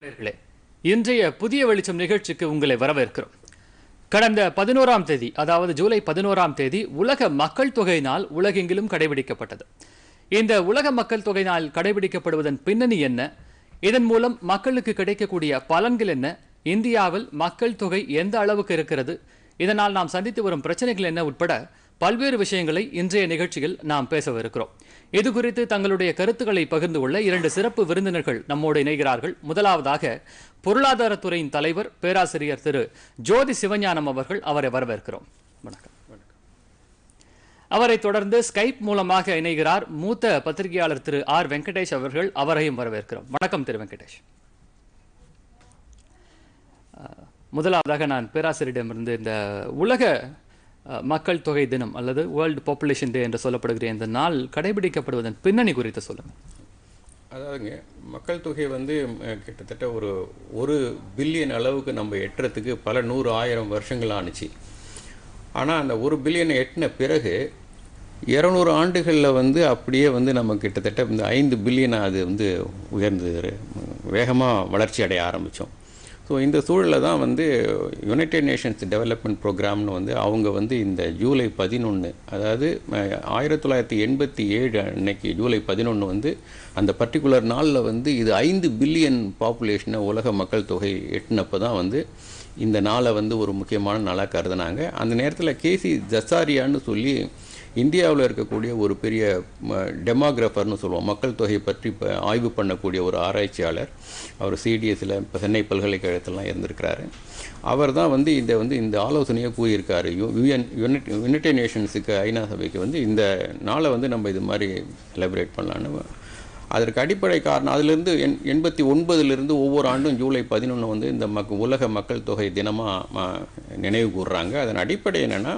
நேயர்களே, இன்றைய புதிய வெளிச்சம் நிகழ்ச்சிக்கு உங்களை வரவேற்கிறோம் கடந்த பதினோராம் தேதி அதாவது ஜூலை பதினோராம் தேதி உலக மக்கள் தொகை நாள் உலகெங்கிலும் கடைபிடிக்கப்பட்டது இந்த உலக மக்கள் தொகை நாள் கடைபிடிக்கப்படுவதன் பின்னணி என்ன இதன் மூலம் மக்களுக்கு கிடைக்கக்கூடிய பலன்கள் என்ன இந்தியாவில் மக்கள் தொகை எந்த அளவுக்கு இருக்கிறது இதனால் நாம் சந்தித்து வரும் பிரச்சனைகள் என்ன உட்பட பல்வேறு விஷயங்களை இன்றைய நிகழ்ச்சியில் நாம் பேசவிருக்கிறோம் இது குறித்து தங்களுடைய கருத்துக்களை பகிர்ந்து கொள்ள இரண்டு சிறப்பு விருந்தினர்கள் நம்மோடு இணைகிறார்கள் முதலாவதாக பொருளாதாரத்துறையின் தலைவர் பேராசிரியர் திரு ஜோதி சிவஞானம் அவர்கள் அவரை வரவேற்கிறோம் வணக்கம் அவரை தொடர்ந்து ஸ்கைப் மூலமாக இணைகிறார் மூத்த பத்திரிகையாளர் திரு ஆர் வெங்கடேஷ் அவர்கள் அவரையும் வரவேற்கிறோம் வணக்கம் திரு வெங்கடேஷ் அஹ், முதலாவதாக நான் பேராசிரியரிடமிருந்து இந்த உலக அஹ், மக்கள் தொகை தினம் அல்லது வேர்ல்டு பாப்புலேஷன் டே என்று சொல்லப்படுகிற இந்த நாள் கடைபிடிக்கப்படுவதன் பின்னணி குறித்து சொல்லுங்க அதாவதுங்க மக்கள் தொகை வந்து அஹ், கிட்டத்தட்ட ஒரு ஒரு பில்லியன் அளவுக்கு நம்ம எட்டுறதுக்கு பல நூறு ஆயிரம் வருஷங்கள் ஆணுச்சு ஆனால் அந்த ஒரு பில்லியனை எட்டின பிறகு இரநூறு ஆண்டுகளில் வந்து அப்படியே வந்து நம்ம கிட்டத்தட்ட இந்த ஐந்து பில்லியனாக அது வந்து உயர்ந்து வேகமாக வளர்ச்சி அடைய ஆரம்பித்தோம் ஸோ இந்த சூழலில் தான் வந்து யுனைடெட் நேஷன்ஸ் டெவலப்மெண்ட் ப்ரோக்ராம்னு வந்து அவங்க வந்து இந்த ஜூலை பதினொன்று அதாவது அஹ், ஆயிரத்தி தொள்ளாயிரத்தி எண்பத்தி ஏழு அன்னைக்கு ஜூலை பதினொன்று வந்து அந்த பர்டிகுலர் நாளில் வந்து இது ஐந்து பில்லியன் பாப்புலேஷனை உலக மக்கள் தொகை எட்டினப்போ தான் வந்து இந்த நாளை வந்து ஒரு முக்கியமான நாளாக கருதுனாங்க அந்த நேரத்தில் கேசி ஜசாரியான்னு சொல்லி இந்தியாவில் இருக்கக்கூடிய ஒரு பெரிய டெமோகிராஃபர்னு சொல்லுவோம் மக்கள் தொகையை பற்றி இப்போ ஆய்வு பண்ணக்கூடிய ஒரு ஆராய்ச்சியாளர் அவர் சிடிஎஸ்ல இப்போ சென்னை பல்கலைக்கழகத்திலாம் இருந்திருக்கிறாரு அவர் தான் வந்து இந்த வந்து இந்த ஆலோசனையை கூறியிருக்காரு யுஎன் யுனைட் யுனைடெட் நேஷன்ஸுக்கு ஐநா சபைக்கு வந்து இந்த நாளை வந்து நம்ம இது மாதிரி செலிப்ரேட் பண்ணலான்னு அதற்கு அடிப்படை காரணம் அதிலிருந்து எண் எண்பத்தி ஒன்பதுலேருந்து ஒவ்வொரு ஆண்டும் ஜூலை பதினொன்று வந்து இந்த மக் உலக மக்கள் தொகை தினமாக நினைவு கூர்றாங்க அதன் அடிப்படை என்னென்னா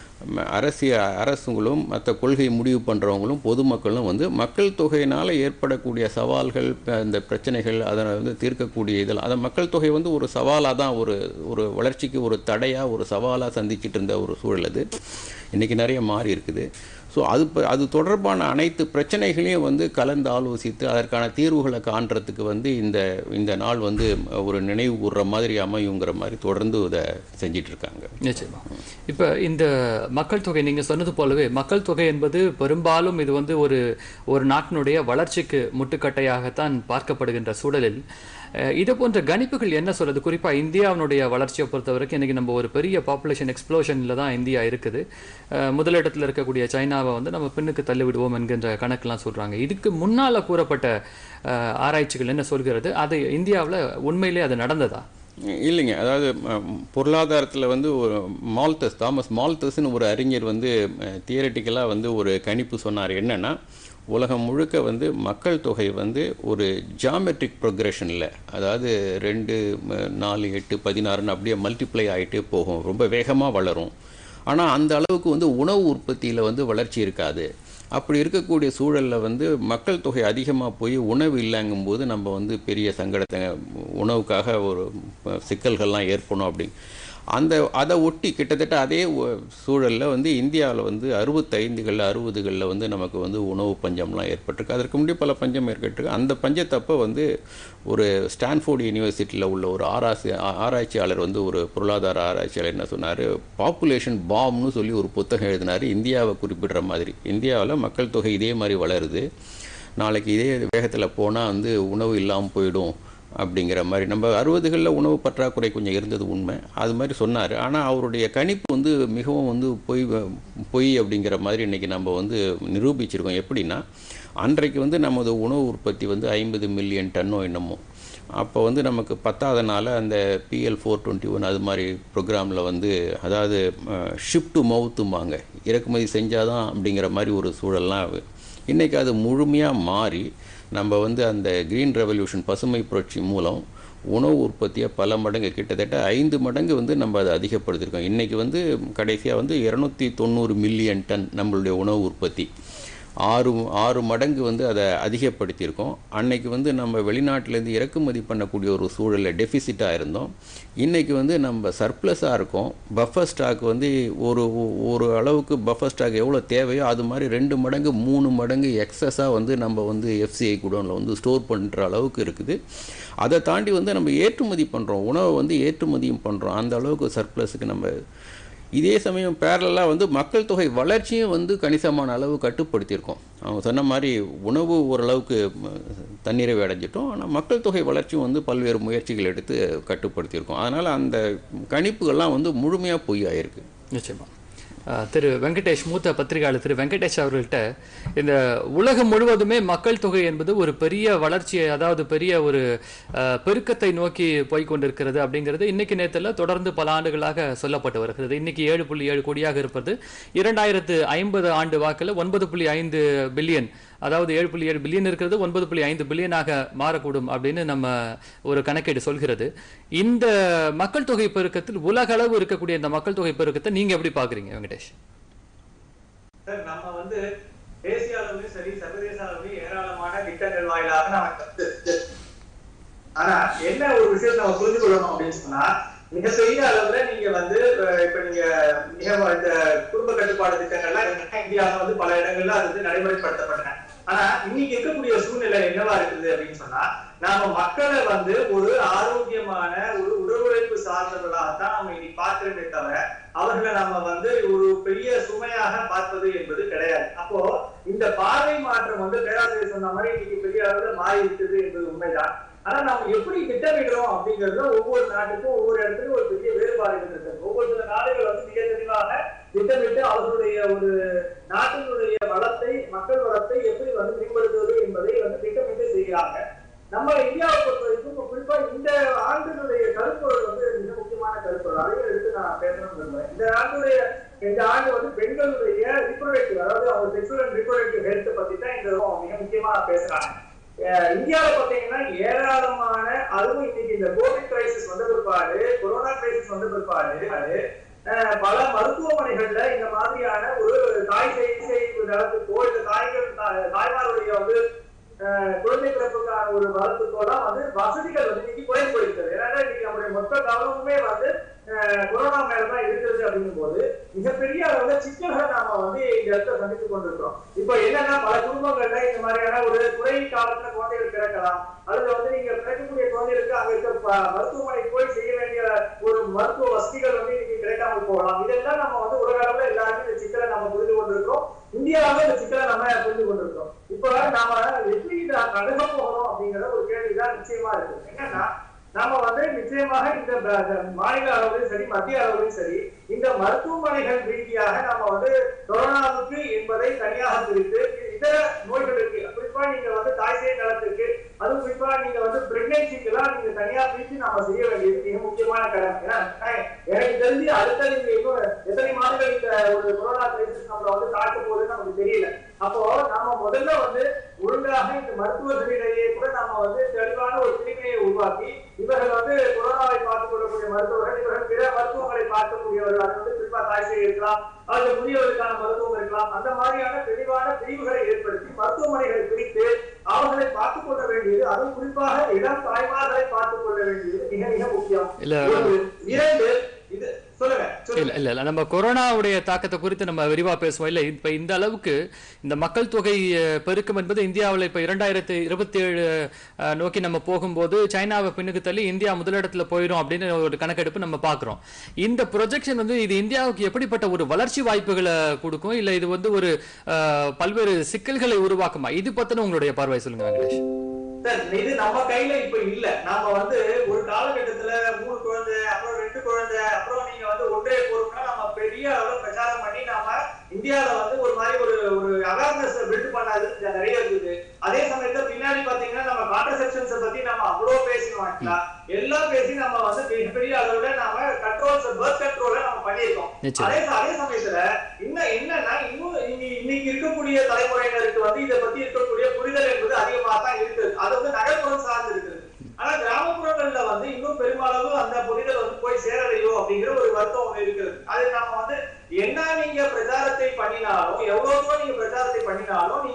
அரசிய அரசுங்களும் மற்ற கொள்கை முடிவு பண்ணுறவங்களும் பொதுமக்களும் வந்து மக்கள் தொகையினால் ஏற்படக்கூடிய சவால்கள் ப- இந்த பிரச்சனைகள் அதை வந்து தீர்க்கக்கூடிய இதில் அந்த மக்கள் தொகை வந்து ஒரு சவாலாக தான் ஒரு ஒரு வளர்ச்சிக்கு ஒரு தடையாக ஒரு சவாலாக சந்திச்சிட்டு இருந்த ஒரு சூழல் அது இன்றைக்கி நிறைய மாறி இருக்குது ஸோ அது ப- அது தொடர்பான அனைத்து பிரச்சனைகளையும் வந்து கலந்து ஆலோசித்து அதற்கான தீர்வுகளை காண்றதுக்கு வந்து இந்த இந்த நாள் வந்து ஒரு நினைவு கூர்ற மாதிரி அமையுங்கிற மாதிரி தொடர்ந்து இதை செஞ்சிட்டு இருக்காங்க நிச்சயமா இப்ப இந்த மக்கள் தொகை நீங்க சொன்னது போலவே மக்கள் தொகை என்பது பெரும்பாலும் இது வந்து ஒரு ஒரு நாட்டினுடைய வளர்ச்சிக்கு முட்டுக்கட்டையாகத்தான் பார்க்கப்படுகின்ற சூழலில் அஹ், இது போன்ற கணிப்புகள் என்ன சொல்றது குறிப்பா இந்தியாவினுடைய வளர்ச்சியை பொறுத்த வரைக்கும் இன்னைக்கு நம்ம ஒரு பெரிய பாப்புலேஷன் எக்ஸ்ப்ளோஷன்ல தான் இந்தியா இருக்குது அஹ், முதலிடத்துல இருக்கக்கூடிய சைனாவை வந்து நம்ம பின்னுக்கு தள்ளி விடுவோம் என்கின்ற கணக்கெல்லாம் சொல்றாங்க இதுக்கு முன்னால கூறப்பட்ட அஹ், ஆராய்ச்சிகள் என்ன சொல்கிறது அது இந்தியாவுல உண்மையிலே அது நடந்ததா இல்லைங்க அதாவது பொருளாதாரத்தில் வந்து ஒரு மால்தஸ் தாமஸ் மால்தஸ்னு ஒரு அறிஞர் வந்து தியரட்டிக்கலாக வந்து ஒரு கணிப்பு சொன்னார் என்னன்னா உலகம் முழுக்க வந்து மக்கள் தொகை வந்து ஒரு ஜாமெட்ரிக் ப்ரொக்ரெஷனில் அதாவது ரெண்டு ம, நாலு எட்டு பதினாறுன்னு அப்படியே மல்டிப்ளை ஆகிட்டே போகும் ரொம்ப வேகமாக வளரும் ஆனால் அந்த அளவுக்கு வந்து உணவு உற்பத்தியில் வந்து வளர்ச்சி இருக்காது அப்படி இருக்கக்கூடிய சூழலில் வந்து மக்கள் தொகை அதிகமாக போய் உணவு இல்லைங்கும்போது நம்ம வந்து பெரிய சங்கடத்தை உணவுக்காக ஒரு சிக்கல்கள்லாம் ஏற்படும் அப்படி அந்த அதை ஒட்டி கிட்டத்தட்ட அதே சூழலில் வந்து இந்தியாவில் வந்து அறுபத்தைந்துகளில் அறுபதுகளில் வந்து நமக்கு வந்து உணவு பஞ்சம்லாம் ஏற்பட்டிருக்கு அதற்கு முன்னாடி பல பஞ்சம் ஏற்பட்டிருக்கு அந்த பஞ்சத்தப்போ வந்து ஒரு ஸ்டான்ஃபோர்டு யூனிவர்சிட்டியில் உள்ள ஒரு ஆராய்ச்சி ஆ- ஆராய்ச்சியாளர் வந்து ஒரு பொருளாதார ஆராய்ச்சியாளர் என்ன சொன்னார் பாப்புலேஷன் பாம்னு சொல்லி ஒரு புத்தகம் எழுதினார் இந்தியாவை குறிப்பிடுற மாதிரி இந்தியாவில் மக்கள் தொகை இதே மாதிரி வளருது நாளைக்கு இதே வேகத்தில் போனால் வந்து உணவு இல்லாமல் போயிடும் அப்படிங்கிற மாதிரி நம்ம அறுபதுகளில் உணவு பற்றாக்குறை கொஞ்சம் இருந்தது உண்மை அது மாதிரி சொன்னார் ஆனால் அவருடைய கணிப்பு வந்து மிகவும் வந்து பொய் பொய் அப்படிங்கிற மாதிரி இன்றைக்கி நம்ம வந்து நிரூபிச்சிருக்கோம் எப்படின்னா அன்றைக்கு வந்து நமது உணவு உற்பத்தி வந்து ஐம்பது மில்லியன் டன்னோ என்னமோ அப்போ வந்து நமக்கு பத்தாதனால அந்த பிஎல் ஃபோர் டுவெண்ட்டி ஒன் அது மாதிரி ப்ரோக்ராமில் வந்து அதாவது ஷிப் டு மவுத்தும்பாங்க இறக்குமதி செஞ்சாதான் அப்படிங்கிற மாதிரி ஒரு சூழல்லாம் இன்றைக்கி அது முழுமையாக மாறி நம்ம வந்து அந்த க்ரீன் ரெவல்யூஷன் பசுமை புரட்சி மூலம் உணவு உற்பத்தியை பல மடங்கு கிட்டத்தட்ட ஐந்து மடங்கு வந்து நம்ம அதை அதிகப்படுத்தியிருக்கோம் இன்றைக்கி வந்து கடைசியாக வந்து இரநூத்தி தொண்ணூறு மில்லியன் டன் நம்மளுடைய உணவு உற்பத்தி ஆறு ஆறு மடங்கு வந்து அதை அதிகப்படுத்தியிருக்கோம் அன்னைக்கு வந்து நம்ம வெளிநாட்டிலேருந்து இறக்குமதி பண்ணக்கூடிய ஒரு சூழலில் டெஃபிசிட்டாக இருந்தோம் இன்றைக்கி வந்து நம்ம சர்ப்ளஸாக இருக்கோம் பஃபர் ஸ்டாக் வந்து ஒரு ஒரு அளவுக்கு பஃபர் ஸ்டாக் எவ்வளோ தேவையோ அது மாதிரி ரெண்டு மடங்கு மூணு மடங்கு எக்ஸஸாக வந்து நம்ம வந்து எஃப்சிஐ குடோனில் வந்து ஸ்டோர் பண்ணுற அளவுக்கு இருக்குது அதை தாண்டி வந்து நம்ம ஏற்றுமதி பண்ணுறோம் உணவை வந்து ஏற்றுமதியும் பண்ணுறோம் அந்த அளவுக்கு சர்ப்ளஸுக்கு நம்ம இதே சமயம் பேரலாக வந்து மக்கள் தொகை வளர்ச்சியும் வந்து கணிசமான அளவு கட்டுப்படுத்தியிருக்கோம் அவங்க சொன்ன மாதிரி உணவு ஓரளவுக்கு ம, தன்னிறைவு அடைஞ்சிட்டோம் ஆனால் மக்கள் தொகை வளர்ச்சியும் வந்து பல்வேறு முயற்சிகள் எடுத்து கட்டுப்படுத்தியிருக்கோம் அதனால் அந்த கணிப்புகள்லாம் வந்து முழுமையாக பொய்யாயிருக்கு நிச்சயமா அஹ், திரு வெங்கடேஷ் மூத்த பத்திரிகையாளர் திரு வெங்கடேஷ் அவர்கள்ட்ட இந்த உலகம் முழுவதுமே மக்கள் தொகை என்பது ஒரு பெரிய வளர்ச்சியை அதாவது பெரிய ஒரு அஹ், பெருக்கத்தை நோக்கி போய் கொண்டிருக்கிறது அப்படிங்கிறது இன்னைக்கு நேரத்தில் தொடர்ந்து பல ஆண்டுகளாக சொல்லப்பட்டு வருகிறது இன்னைக்கு ஏழு புள்ளி ஏழு கோடியாக இருப்பது இரண்டாயிரத்து ஐம்பது ஆண்டு வாக்கில் ஒன்பது புள்ளி ஐந்து பில்லியன் அதாவது ஏழு புள்ளி ஏழு பில்லியன் இருக்கிறது ஒன்பது புள்ளி ஐந்து பில்லியனாக மாறக்கூடும் அப்படின்னு நம்ம ஒரு கணக்கீடு சொல்கிறது இந்த மக்கள் தொகை பெருக்கத்தில் உலக அளவு இருக்கக்கூடிய இந்த மக்கள் தொகை பெருக்கத்தை நீங்க எப்படி பாக்குறீங்க வெங்கடேஷ் சார் நம்ம வந்து தேசிய அளவிலும் சரி சர்வதேச அளவிலும் ஏராளமான திட்டங்கள் வாயிலாக நம்ம கத்து ஆனா என்ன ஒரு விஷயத்தை நம்ம புரிந்து கொள்ளணும் அப்படின்னு சொன்னா மிகப்பெரிய அளவுல நீங்க வந்து அஹ், இப்ப நீங்க மிக இந்த குடும்ப கட்டுப்பாடு திட்டங்கள்லாம் இந்தியாவில் வந்து பல இடங்கள்ல அது வந்து நடைமுறைப்படுத்தப்பட்டன ஆனா இன்னைக்கு இருக்கக்கூடிய சூழ்நிலை என்னவா இருக்குது அப்படின்னு சொன்னா நாம மக்களை வந்து ஒரு ஆரோக்கியமான ஒரு உடல் உழைப்பு சார்ந்தவர்களாகத்தான் நம்ம இன்னைக்கு பார்க்கிறோமே தவிர அவர்களை நம்ம வந்து ஒரு பெரிய சுமையாக பார்ப்பது என்பது கிடையாது அப்போ இந்த பார்வை மாற்றம் வந்து பேராசிரியர் சொன்ன மாதிரி இன்னைக்கு பெரிய அளவுல மாறி இருக்குது என்பது உண்மைதான் ஆனா நம்ம எப்படி திட்டமிடுறோம் அப்படிங்கறது ஒவ்வொரு நாட்டுக்கும் ஒவ்வொரு இடத்துக்கும் ஒரு பெரிய வேறுபாடுகள் இருக்கு ஒவ்வொரு சில நாடுகள் வந்து மிக தெளிவாக திட்டமிட்டு அவர்களுடைய ஒரு நாட்டினுடைய வளத்தை மக்கள் வளத்தை எப்படி வந்து மேம்படுத்துவது என்பதை வந்து திட்டமிட்டு செய்கிறாங்க நம்ம இந்தியாவை பொறுத்த வரைக்கும் இப்ப குறிப்பா இந்த ஆண்டினுடைய கருப்பொருள் வந்து மிக முக்கியமான கருப்பொருள் அதையும் எடுத்து நான் பேசணும்னு விரும்புறேன் இந்த ஆண்டுடைய இந்த ஆண்டு வந்து பெண்களுடைய ரிப்ரொடக்டிவ் அதாவது அவங்க செக்ஷுவல் அண்ட் ரிப்ரொடக்டிவ் ஹெல்த் பத்தி தான் இந்த மிக முக்கியமா பேசுறாங்க அஹ் இந்தியாவில் பாத்தீங்கன்னா ஏராளமான அதுவும் இன்னைக்கு இந்த கோவிட் கிரைசிஸ் வந்த பிற்பாடு கொரோனா கிரைசிஸ் வந்த பிற்பாடு அஹ் பல மருத்துவமனைகள்ல இந்த மாதிரியான ஒரு தாய் சிகிச்சை நடத்துக்கோ இந்த தாய்கள் தா- தாய்மாருடைய வந்து அஹ் குழந்தை பிறப்புக்கான ஒரு மருத்துவத்தோலாம் வந்து வசதிகள் வந்து இன்னைக்கு குறைந்து போயிருக்கிறது ஏன்னா இன்னைக்கு நம்முடைய மொத்த கவனமுமே வந்து அஹ் கொரோனா மேலதான் இருக்கிறது அப்படிங்கும் போது மிகப்பெரிய அளவுல சிக்கல்களை நாம வந்து இந்த இடத்துல சந்தித்துக் கொண்டிருக்கிறோம் இப்போ என்னன்னா பல குடும்பங்கள்ல இந்த மாதிரியான ஒரு குறை காலத்துல குழந்தைகள் பிறக்கலாம் அதுல வந்து நீங்க பிறக்கக்கூடிய குழந்தைகளுக்கு அங்க இருக்க ப- மருத்துவமனை போய் செய்ய வேண்டிய ஒரு மருத்துவ வசதிகள் வந்து இன்னைக்கு கிடைக்காமல் போகலாம் இதெல்லாம் நம்ம வந்து உலக அளவுல எல்லாருமே இந்த சிக்கலை நம்ம புரிந்து கொண்டிருக்கிறோம் இந்தியாவில் இந்த சிக்கலை நம்ம புரிந்து கொண்டிருக்கிறோம் இப்ப நாம எப்படி இதை அணுக போகிறோம் அப்படிங்கிற ஒரு கேள்விதான் நிச்சயமா இருக்கு என்னன்னா நாம வந்து நிச்சயமாக இந்த ப- இந்த மாநில அளவிலும் சரி மத்திய அளவிலும் சரி இந்த மருத்துவமனைகள் ரீதியாக நம்ம வந்து கொரோனாவுக்கு என்பதை தனியாக பிரித்து இதர நோய்களுக்கு குறிப்பா நீங்க வந்து தாய்சேய் நலத்திற்கு அதுவும் குறிப்பா நீங்க வந்து பிரெக்னன்சிக்கு எல்லாம் நீங்க தனியா பிரித்து நாம செய்ய வேண்டியது மிக முக்கியமான கடமை ஏன்னா அஹ், எனக்கு தெரிஞ்சு அடுத்த நீங்க இன்னும் எத்தனை மாதங்கள் இந்த ஒரு கொரோனா கிரைசிஸ் நம்மள வந்து தாக்க போகுதுன்னு நமக்கு தெரியல அப்போ நாம முதல்ல வந்து ஒழுங்காக இந்த மருத்துவர்களிடையே கூட நம்ம வந்து தெளிவான ஒரு பிரிவினையை உருவாக்கி இவர்கள் வந்து கொரோனாவை பார்த்துக் கொள்ளக்கூடிய மருத்துவர்கள் இவர்கள் பிற மருத்துவங்களை பார்க்கக்கூடியவர்கள் அது வந்து குறிப்பா தாய்சேய் இருக்கலாம் அல்லது முதியவர்களுக்கான மருத்துவம் இருக்கலாம் அந்த மாதிரியான தெளிவான பிரிவுகளை ஏற்படுத்தி மருத்துவமனைகளை பிரித்து அவர்களை பார்த்துக் கொள்ள வேண்டியது அதுவும் குறிப்பாக இளம் தாய்மார்களை பார்த்துக் கொள்ள வேண்டியது மிக மிக முக்கியம் இல்ல ஒன்று. இரண்டு இது சொல்லுங்க சொல்லுங்க இல்ல இல்ல இல்ல நம்ம கொரோனாவுடைய தாக்கத்தை குறித்து நம்ம விரிவா பேசுவோம் இல்ல இப்ப இந்த அளவுக்கு இந்த மக்கள் தொகை அஹ், பெருக்கம் என்பது இந்தியாவில் இப்ப இரண்டாயிரத்தி இருபத்தி ஏழு நோக்கி நம்ம போகும்போது சைனாவை பின்னுக்கு தள்ளி இந்தியா முதலிடத்துல போயிடும் அப்படின்னு ஒரு கணக்கெடுப்பு நம்ம பாக்குறோம் இந்த ப்ரொஜெக்ஷன் வந்து இது இந்தியாவுக்கு எப்படிப்பட்ட ஒரு வளர்ச்சி வாய்ப்புகளை கொடுக்கும் இல்ல இது வந்து ஒரு அஹ், பல்வேறு சிக்கல்களை உருவாக்குமா இது பத்தின உங்களுடைய பார்வை சொல்லுங்க வெங்கடேஷ் சார் இது நம்ம கையில இப்ப இல்ல நாம வந்து ஒரு காலகட்டத்துல மூணு குழந்தை அப்புறம் ரெண்டு குழந்தை அப்புறம் நீங்க வந்து ஒன்றே போறோம்னா நம்ம பெரிய அளவுல பிரச்சாரம் பண்ணி நாம இந்தியால வந்து ஒரு மாதிரி ஒரு ஒரு அவேர்னஸ் பில்ட் பண்ணாது நிறைய இருக்குது அதே சமயத்துல பின்னாடி பாத்தீங்கன்னா நம்ம கான்ட்ரசெப்ஷன்ஸ் பத்தி நம்ம அவ்வளவு பேசினோம் actually. எல்லாம் பேசி நம்ம வந்து மிகப்பெரிய அளவுல நாம கண்ட்ரோல்ஸ் பர்த் கண்ட்ரோல நம்ம பண்ணியிருக்கோம் நிச்சயம். அதே அதே சமயத்துல இன்னும் என்னன்னா இன்னும் இன்னி- இன்னைக்கு இருக்கக்கூடிய தலைமுறையினருக்கு வந்து இதை பத்தி இருக்கக்கூடிய புரிதல் என்பது அதிகமாக தான் இருக்குது அது வந்து நகர்ப்புறம் சார்ந்து இருக்குது ஆனா கிராமப்புறங்கள்ல வந்து இன்னும் பெருமளவு அந்த புரிதல் வந்து போய் சேரலையோ அப்படிங்கிற ஒரு வருத்தம் ஒண்ணு இருக்குது அது நம்ம வந்து என்ன நீங்க பிரச்சாரத்தை பண்ணினாலும் எவ்வளவு தூரம் நீங்க பிரச்சாரத்தை பண்ணினாலும் நீங்க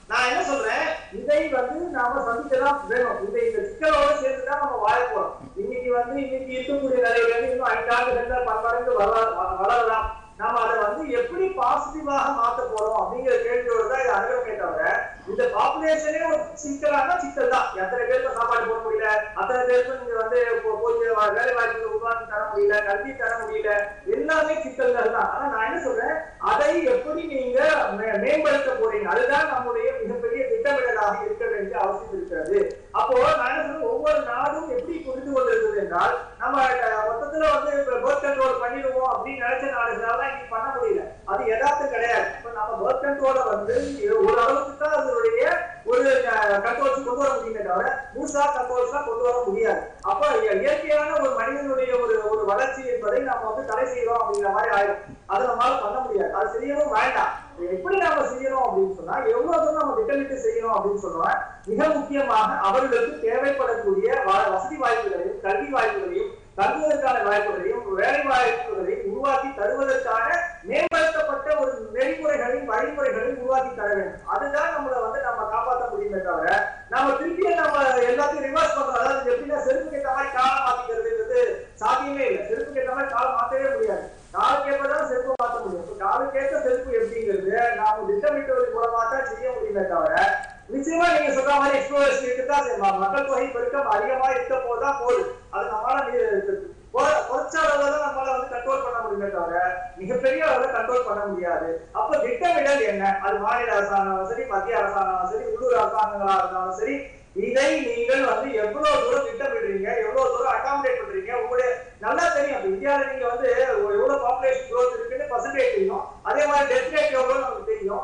நான் என்ன சொல்றேன் இதை வந்து நாம சந்திக்கதான் வேணும் இந்த இந்த சிக்கலோட சேர்த்து தான் நம்ம வாழ போறோம் இன்னைக்கு வந்து இன்னைக்கு இருக்கக்கூடிய நிலையில இருந்து இன்னும் ஐந்து ஆண்டுகள்ல பன்மடங்கு வளர வளரலாம் நாம அதை வந்து எப்படி பாசிட்டிவாக மாத்த போறோம் அப்படிங்கிற கேள்வியோட தான் இது அணுகணுமே தவிர இந்த பாப்புலேஷனே ஒரு சிக்கலான சிக்கல் தான் எத்தனை பேருக்கு சாப்பாடு போட முடியல அத்தனை பேருக்கு நீங்க வந்து போ- போய் வேலை வாய்ப்புகள் உருவாக்கி தர முடியல கல்வி தர முடியல எல்லாமே சிக்கல்கள் தான் ஆனா நான் என்ன சொல்றேன் அதை எப்படி நீங்க மே- மேம்படுத்த போறீங்க அதுதான் நம்முடைய மிகப்பெரிய திட்டமிடலாக இருக்க வேண்டிய அவசியம் இருக்கிறது அப்போ நான் என்ன சொல்றேன் ஒவ்வொரு நாடும் எப்படி புரிந்து கொண்டிருக்கிறது என்றால் நம்ம அஹ், மொத்தத்துல வந்து பேர்த் கண்ட்ரோல் பண்ணிடுவோம் அப்படின்னு நினைச்ச நாடுகளால இன்னைக்கு பண்ண முடியல அது யதார்த்தம் கிடையாது இப்ப நம்ம பேர்த் கண்ட்ரோல வந்து ஒரு அளவுக்கு தான் அதனுடைய ஒரு கண்ட்ரோல்ஸ் கொண்டு வர முடியுமே தவிர முழுசா கண்ட்ரோல்ஸ் கொண்டு வர முடியாது அப்ப இய- இயற்கையான ஒரு மனிதனுடைய ஒரு ஒரு வளர்ச்சி என்பதை நம்ம வந்து தடை செய்யறோம் அப்படிங்கிற மாதிரி ஆயிடும் அதை நம்மளால பண்ண முடியாது அது செய்யவும் வேண்டாம் எப்படி நாம செய்யணும் அப்படின்னு சொன்னா எவ்வளவு தூரம் நம்ம திட்டமிட்டு செய்யணும் அப்படின்னு சொன்னா மிக முக்கியமாக அவர்களுக்கு தேவைப்படக்கூடிய வ- வசதி வாய்ப்புகளையும் கல்வி வாய்ப்புகளையும் தங்குவதற்கான வாய்ப்புகளையும் வேலை வாய்ப்புகளையும் உருவாக்கி தருவதற்கான மேம்படுத்தப்பட்ட ஒரு நெறிமுறைகளையும் வழிமுறைகளையும் உருவாக்கி தர வேண்டும் அதுதான் நம்மளை வந்து நம்ம காப்பாற்ற முடியுமே தவிர நம்ம திருப்பியும் நம்ம எல்லாத்தையும் ரிவர்ஸ் பண்றோம் அதாவது எப்படின்னா செருப்பு கேட்ட மாதிரி காலம் மாத்திக்கிறதுங்கிறது சாத்தியமே இல்லை செருப்பு கேட்ட மாதிரி காலம் மாத்தவே முடியாது காலுக்கு ஏற்பதான் செருப்பு மாத்த முடியும் இப்ப காலுக்கு ஏற்ற செருப்பு எப்படிங்கிறது நாம திட்டமிட்டது மூலமா தான் செய்ய முடியுமே தவிர நிச்சயமா நீங்க சொல்ற மாதிரி எக்ஸ்ப்ளோரேஷன் இருக்குதான் செய்யலாம் மக்கள் தொகை பெருக்கம் அதிகமா இருக்க போதுதான் போகுது அது நம்மளால நீ- குறை- குறைச்ச அளவுல தான் நம்மளால வந்து கண்ட்ரோல் பண்ண முடியுமே தவிர மிகப்பெரிய அளவுல கண்ட்ரோல் பண்ண முடியாது அப்ப திட்டமிடல் என்ன அது மாநில அரசாங்கம் சரி மத்திய அரசாங்கம் சரி உள்ளூர் அரசாங்கங்களா இருந்தாலும் சரி இதை நீங்கள் வந்து எவ்வளவு தூரம் திட்டமிடுறீங்க எவ்வளவு தூரம் அகாமடேட் பண்றீங்க உங்களுடைய நல்லா தெரியும் அப்ப இந்தியாவில நீங்க வந்து எவ்வளவு பாப்புலேஷன் growth இருக்குன்னு பர்சன்டேஜ் தெரியும் அதே மாதிரி டெத் ரேட் எவ்வளவு நமக்கு தெரியும்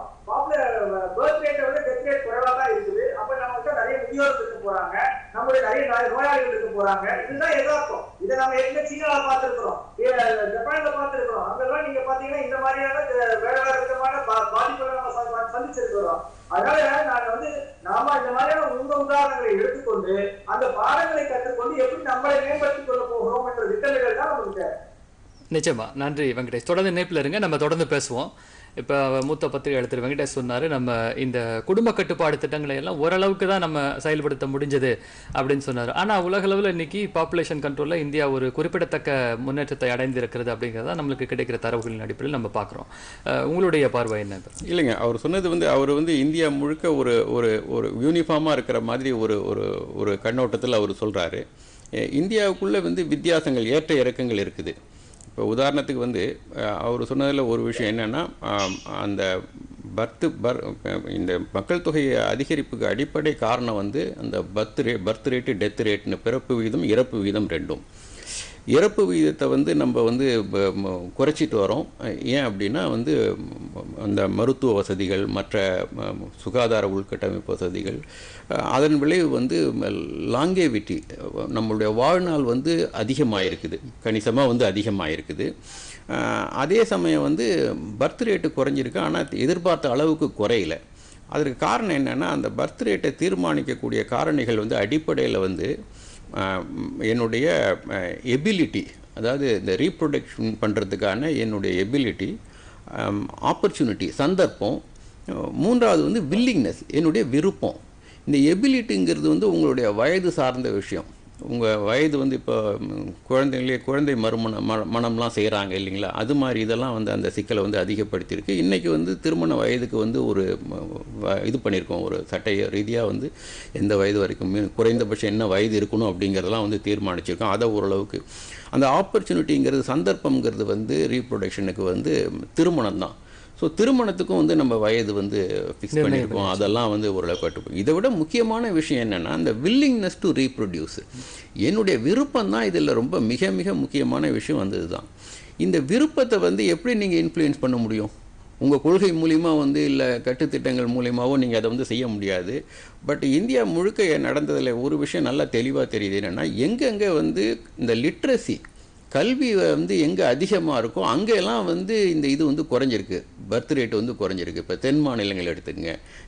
பர்த் ரேட்டை விட டெத் ரேட் குறைவா தான் இருக்குது அப்ப நம்ம கிட்ட நிறைய முதியோர் இருக்க போறாங்க நம்மளுடைய நிறைய நோய்- நோயாளிகள் இருக்க போறாங்க இதுதான் எதார்த்தம் இதை நம்ம ஏற்கனவே சீனால பார்த்திருக்கிறோம் ஏ- ஜப்பான்ல பார்த்திருக்கிறோம் அங்கெல்லாம் நீங்க பாத்தீங்கன்னா இந்த மாதிரியான அஹ், வேற வேற விதமான பா- பாதிப்புகளை நம்ம ச- சந்திச்சிருக்கிறோம் அதனால நாங்க வந்து நாம இந்த மாதிரியான உங்க உதாரணங்களை எடுத்துக்கொண்டு அந்த பாடங்களை கற்றுக்கொண்டு எப்படி நம்மளை மேம்படுத்திக் கொள்ள போகிறோம் என்ற திட்டமிடல் தான் நமக்கு தேவை நிச்சயமா நன்றி வெங்கடேஷ் தொடர்ந்து இணைப்பில் இருங்க நம்ம தொடர்ந்து பேசுவோம் இப்போ மூத்த பத்திரிகை எழுத்தர் வெங்கடேஷ் சொன்னார் நம்ம இந்த குடும்ப கட்டுப்பாடு திட்டங்களை எல்லாம் ஓரளவுக்கு தான் நம்ம செயல்படுத்த முடிஞ்சது அப்படின்னு சொன்னார் ஆனால் உலக அளவில் இன்னைக்கு பாப்புலேஷன் கண்ட்ரோலில் இந்தியா ஒரு குறிப்பிடத்தக்க முன்னேற்றத்தை அடைந்திருக்கிறது அப்படிங்கிறத நம்மளுக்கு கிடைக்கிற தரவுகளின் அடிப்படையில் நம்ம பார்க்குறோம் உங்களுடைய பார்வை என்ன இப்ப? இல்லைங்க அவர் சொன்னது வந்து அவர் வந்து இந்தியா முழுக்க ஒரு ஒரு ஒரு யூனிஃபார்மாக இருக்கிற மாதிரி ஒரு ஒரு ஒரு கண்ணோட்டத்தில் அவர் சொல்கிறாரு இந்தியாவுக்குள்ளே வந்து வித்தியாசங்கள் ஏற்ற இறக்கங்கள் இருக்குது இப்போ உதாரணத்துக்கு வந்து அஹ், அவர் சொன்னதில் ஒரு விஷயம் என்னென்னா அந்த பர்த்து பர் இந்த மக்கள் தொகை அதிகரிப்புக்கு அடிப்படை காரணம் வந்து அந்த birth rate birth rate death ரேட்னு பிறப்பு விகிதம் இறப்பு விகிதம் ரெண்டும் இறப்பு விகிதத்தை வந்து நம்ம வந்து ப- ம- குறைச்சிட்டு வரோம் ஏன் அப்படின்னா வந்து ம், அந்த மருத்துவ வசதிகள் மற்ற ம- சுகாதார உள்கட்டமைப்பு வசதிகள் அஹ், அதன் விளைவு வந்து லாங்கேவிட்டி நம்மளுடைய வாழ்நாள் வந்து அதிகமாக இருக்குது கணிசமாக வந்து அதிகமாக இருக்குது அஹ், அதே சமயம் வந்து பர்த் ரேட்டு குறைஞ்சிருக்கு ஆனால் எதிர்பார்த்த அளவுக்கு குறையல அதற்கு காரணம் என்னென்னா அந்த பர்த் ரேட்டை தீர்மானிக்கக்கூடிய காரணிகள் வந்து அடிப்படையில் வந்து ஆஹ் என்னுடைய எபிலிட்டி அதாவது இந்த ரீப்ரொடக்ஷன் பண்ணுறதுக்கான என்னுடைய எபிலிட்டி ஆப்பர்ச்சுனிட்டி சந்தர்ப்பம் அஹ் மூன்றாவது வந்து வில்லிங்னஸ் என்னுடைய விருப்பம் இந்த எபிலிட்டிங்கிறது வந்து உங்களுடைய வயது சார்ந்த விஷயம் உங்கள் வயது வந்து இப்போ ம், குழந்தைங்களே குழந்தை மறுமண ம மனம்லாம் செய்கிறாங்க இல்லைங்களா அது மாதிரி இதெல்லாம் வந்து அந்த சிக்கலை வந்து அதிகப்படுத்தியிருக்கு இன்றைக்கி வந்து திருமண வயதுக்கு வந்து ஒரு ம, வ- இது பண்ணியிருக்கோம் ஒரு சட்ட ரீதியாக வந்து எந்த வயது வரைக்கும் மீ- குறைந்தபட்சம் என்ன வயது இருக்கணும் அப்படிங்கிறதெல்லாம் வந்து தீர்மானிச்சிருக்கோம் அதை ஓரளவுக்கு அந்த ஆப்பர்ச்சுனிட்டிங்கிறது சந்தர்ப்பங்கிறது வந்து ரீப்ரொடக்ஷனுக்கு வந்து திருமணம் தான் ஸோ திருமணத்துக்கும் வந்து நம்ம வயது வந்து ஃபிக்ஸ் பண்ணியிருக்கோம் அதெல்லாம் வந்து ஓரளவு கட்டுப்போம் இதை விட முக்கியமான விஷயம் என்னென்னா அந்த வில்லிங்னஸ் டு ரீப்ரொடியூஸ் என்னுடைய விருப்பம் தான் இதில் ரொம்ப மிக மிக முக்கியமான விஷயம் வந்தது தான் இந்த விருப்பத்தை வந்து எப்படி நீங்கள் இன்ஃப்ளூயன்ஸ் பண்ண முடியும் உங்கள் கொள்கை மூலிமா வந்து இல்லை கட்டுத்திட்டங்கள் மூலியமாவோ நீங்கள் அதை வந்து செய்ய முடியாது பட் இந்தியா முழுக்க நடந்ததில் ஒரு விஷயம் நல்லா தெளிவாக தெரியுது என்னென்னா எங்கெங்கே வந்து இந்த லிட்ரஸி கல்வி வந்து எங்கே அதிகமாக இருக்கோ அங்கெல்லாம் வந்து இந்த இது வந்து குறைஞ்சிருக்கு பர்த் ரேட் வந்து குறைஞ்சிருக்கு இப்போ தென் மாநிலங்கள் எடுத்துக்கங்க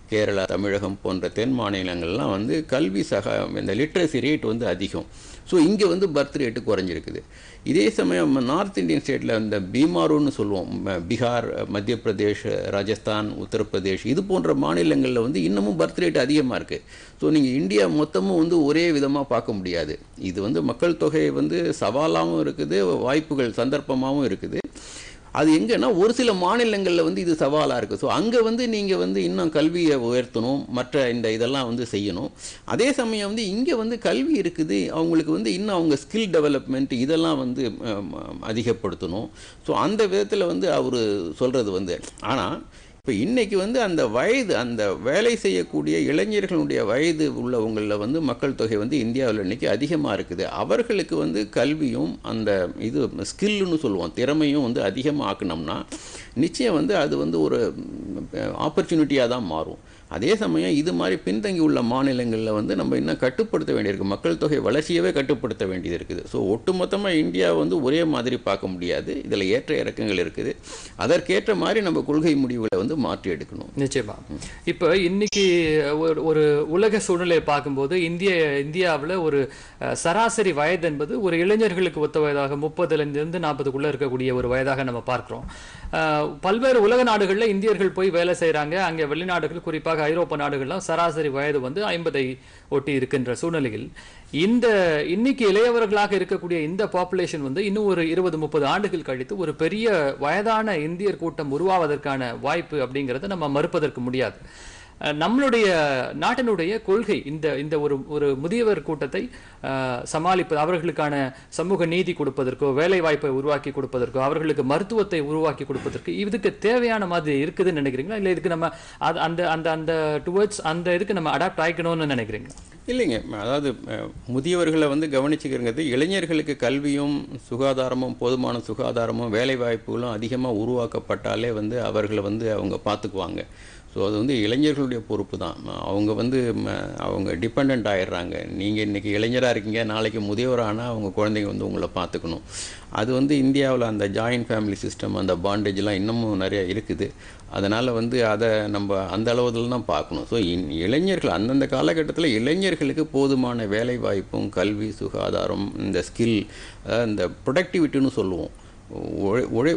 கேரளா தமிழகம் போன்ற தென் மாநிலங்கள்லாம் வந்து கல்வி சக இந்த லிட்ரஸி ரேட் வந்து அதிகம் ஸோ இங்கே வந்து பர்த் ரேட்டு குறைஞ்சிருக்குது இதே சமயம் நார்த் இந்தியன் ஸ்டேட்டில் இந்த பீமாருன்னு சொல்லுவோம் ம- பீகார் மத்திய பிரதேஷ் ராஜஸ்தான் உத்தரப்பிரதேஷ் இது போன்ற மாநிலங்களில் வந்து இன்னமும் பர்த் ரேட் அதிகமாக இருக்குது ஸோ நீங்கள் இந்தியா மொத்தமும் வந்து ஒரே விதமாக பார்க்க முடியாது இது வந்து மக்கள் தொகை வந்து சவாலாகவும் இருக்குது வாய்ப்புகள் சந்தர்ப்பமாகவும் இருக்குது அது எங்கன்னா ஒரு சில மாநிலங்களில் வந்து இது சவாலாக இருக்குது ஸோ அங்கே வந்து நீங்கள் வந்து இன்னும் கல்வியை உயர்த்தணும் மற்ற இந்த இதெல்லாம் வந்து செய்யணும் அதே சமயம் வந்து இங்கே வந்து கல்வி இருக்குது அவங்களுக்கு வந்து இன்னும் அவங்க ஸ்கில் டெவலப்மெண்ட் இதெல்லாம் வந்து அம், அதிகப்படுத்தணும் ஸோ அந்த விதத்தில் வந்து அவர் சொல்கிறது வந்து ஆனால் இப்போ இன்னைக்கு வந்து அந்த வயது அந்த வேலை செய்யக்கூடிய இளைஞர்களுடைய வயது உள்ளவங்களில் வந்து மக்கள் தொகை வந்து இந்தியாவில் இன்னைக்கு அதிகமாக இருக்குது அவர்களுக்கு வந்து கல்வியும் அந்த இது ஸ்கில்லுன்னு சொல்லுவோம் திறமையும் வந்து அதிகமாக ஆக்கணும்னா நிச்சயம் வந்து அது வந்து ஒரு ஆப்பர்ச்சுனிட்டியாக தான் மாறும் அதே சமயம் இது மாதிரி பின்தங்கி உள்ள மாநிலங்களில் வந்து நம்ம இன்னும் கட்டுப்படுத்த வேண்டியிருக்கு மக்கள் தொகை வளர்ச்சியவே கட்டுப்படுத்த வேண்டியது இருக்குது ஸோ ஒட்டுமொத்தமாக இந்தியா வந்து ஒரே மாதிரி பார்க்க முடியாது இதில் ஏற்ற இறக்கங்கள் இருக்குது அதற்கேற்ற மாதிரி நம்ம கொள்கை முடிவுகளை வந்து மாற்றி எடுக்கணும் நிச்சயமா இப்போ இன்னைக்கு ஒரு ஒரு உலக சூழ்நிலையை பார்க்கும்போது இந்திய இந்தியாவில் ஒரு அஹ், சராசரி வயது என்பது ஒரு இளைஞர்களுக்கு ஒத்த வயதாக முப்பதுலேருந்து நாற்பதுக்குள்ள இருக்கக்கூடிய ஒரு வயதாக நம்ம பார்க்கிறோம் அஹ், பல்வேறு உலக நாடுகளில் இந்தியர்கள் போய் வேலை செய்றாங்க அங்கே வெளிநாடுகள் குறிப்பாக ஐரோப்பா நாடுகள்லாம் சராசரி வயது வந்து ஐம்பதை ஒட்டி இருக்கின்ற சூழ்நிலையில் இந்த இன்னைக்கு இளையவர்களாக இருக்கக்கூடிய இந்த பாப்புலேஷன் வந்து இன்னும் ஒரு இருபது முப்பது ஆண்டுகள் கழித்து ஒரு பெரிய வயதான இந்தியர் கூட்டம் உருவாவதற்கான வாய்ப்பு அப்படிங்கிறத நம்ம மறுப்பதற்கு முடியாது அஹ் நம்மளுடைய நாட்டினுடைய கொள்கை இந்த இந்த ஒரு ஒரு முதியவர் கூட்டத்தை அஹ், சமாளிப்பது அவர்களுக்கான சமூக நீதி கொடுப்பதற்கோ வேலை வாய்ப்பை உருவாக்கி கொடுப்பதற்கோ அவர்களுக்கு மருத்துவத்தை உருவாக்கி கொடுப்பதற்கு இதுக்கு தேவையான மாதிரி இருக்குதுன்னு நினைக்கிறீங்களா இல்லை இதுக்கு நம்ம அது அந்த அந்த அந்த டுவர்ட்ஸ் அந்த இதுக்கு நம்ம அடாப்ட் ஆயிக்கணும்னு நினைக்கிறீங்களா இல்லைங்க அதாவது அஹ், முதியவர்களை வந்து கவனிச்சுக்கிறது இளைஞர்களுக்கு கல்வியும் சுகாதாரமும் போதுமான சுகாதாரமும் வேலை வாய்ப்புகளும் அதிகமாக உருவாக்கப்பட்டாலே வந்து அவர்களை வந்து அவங்க பார்த்துக்குவாங்க ஸோ அது வந்து இளைஞர்களுடைய பொறுப்பு தான் அவங்க வந்து ம, அவங்க டிபெண்ட் ஆயிடுறாங்க நீங்கள் இன்றைக்கி இளைஞராக இருக்கீங்க நாளைக்கு முதியவரானால் அவங்க குழந்தைங்க வந்து உங்களை பார்த்துக்கணும் அது வந்து இந்தியாவில் அந்த ஜாயின்ட் ஃபேமிலி சிஸ்டம் அந்த பாண்டேஜ்லாம் இன்னமும் நிறைய இருக்குது அதனால் வந்து அதை நம்ம அந்த அளவுல தான் பார்க்கணும் ஸோ இளைஞர்கள் அந்தந்த காலகட்டத்தில் இளைஞர்களுக்கு போதுமான வேலை வாய்ப்பும் கல்வி சுகாதாரம் இந்த ஸ்கில் இந்த ப்ரொடக்டிவிட்டின்னு சொல்லுவோம் உழை உழை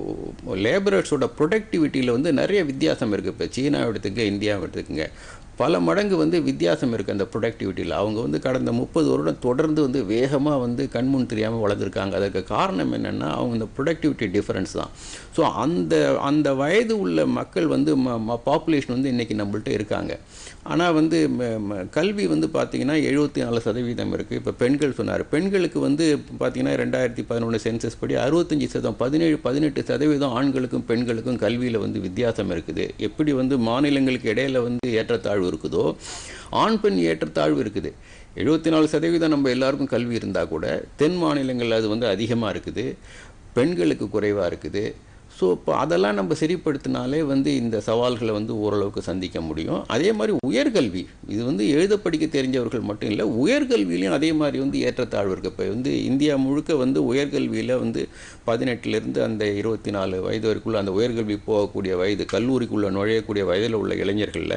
லேபரர்ஸோட ப்ரொடக்டிவிட்டியில் வந்து நிறைய வித்தியாசம் இருக்குது இப்போ சீனாவை எடுத்துக்க இந்தியாவை எடுத்துக்கங்க பல மடங்கு வந்து வித்தியாசம் இருக்குது அந்த ப்ரொடக்டிவிட்டியில் அவங்க வந்து கடந்த முப்பது வருடம் தொடர்ந்து வந்து வேகமாக வந்து கண்முன் தெரியாமல் வளர்ந்துருக்காங்க அதற்கு காரணம் என்னென்னா அவங்க இந்த ப்ரொடக்டிவிட்டி டிஃபரன்ஸ் தான் ஸோ அந்த அந்த வயது உள்ள மக்கள் வந்து பாப்புலேஷன் வந்து இன்றைக்கி நம்மள்ட்ட இருக்காங்க ஆனால் வந்து ம- ம- கல்வி வந்து பார்த்திங்கன்னா எழுபத்தி நாலு சதவீதம் இருக்குது இப்போ பெண்கள் சொன்னார் பெண்களுக்கு வந்து பார்த்திங்கன்னா ரெண்டாயிரத்தி பதினொன்று சென்சஸ் படி அறுபத்தஞ்சி சதவீதம் பதினேழு பதினெட்டு சதவீதம் ஆண்களுக்கும் பெண்களுக்கும் கல்வியில் வந்து வித்தியாசம் இருக்குது எப்படி வந்து மாநிலங்களுக்கு இடையில வந்து ஏற்றத்தாழ்வு இருக்குதோ ஆண் பெண் ஏற்றத்தாழ்வு இருக்குது எழுபத்தி நாலு சதவீதம் நம்ம எல்லாருக்கும் கல்வி இருந்தால் கூட தென் மாநிலங்கள் அது வந்து அதிகமாக இருக்குது பெண்களுக்கு குறைவாக இருக்குது ஸோ இப்போ அதெல்லாம் நம்ம சரிப்படுத்தினாலே வந்து இந்த சவால்களை வந்து ஓரளவுக்கு சந்திக்க முடியும் அதே மாதிரி உயர்கல்வி இது வந்து எழுத படிக்க தெரிஞ்சவர்கள் மட்டும் இல்லை உயர்கல்வியிலையும் அதே மாதிரி வந்து ஏற்றத்தாழ்வு இருக்குது இப்போ வந்து இந்தியா முழுக்க வந்து உயர்கல்வியில் வந்து பதினெட்டுலேருந்து அந்த இருபத்தி நாலு வயது வரைக்குள்ள அந்த உயர்கல்வி போகக்கூடிய வயது கல்லூரிக்குள்ளே நுழையக்கூடிய வயதில் உள்ள இளைஞர்களில்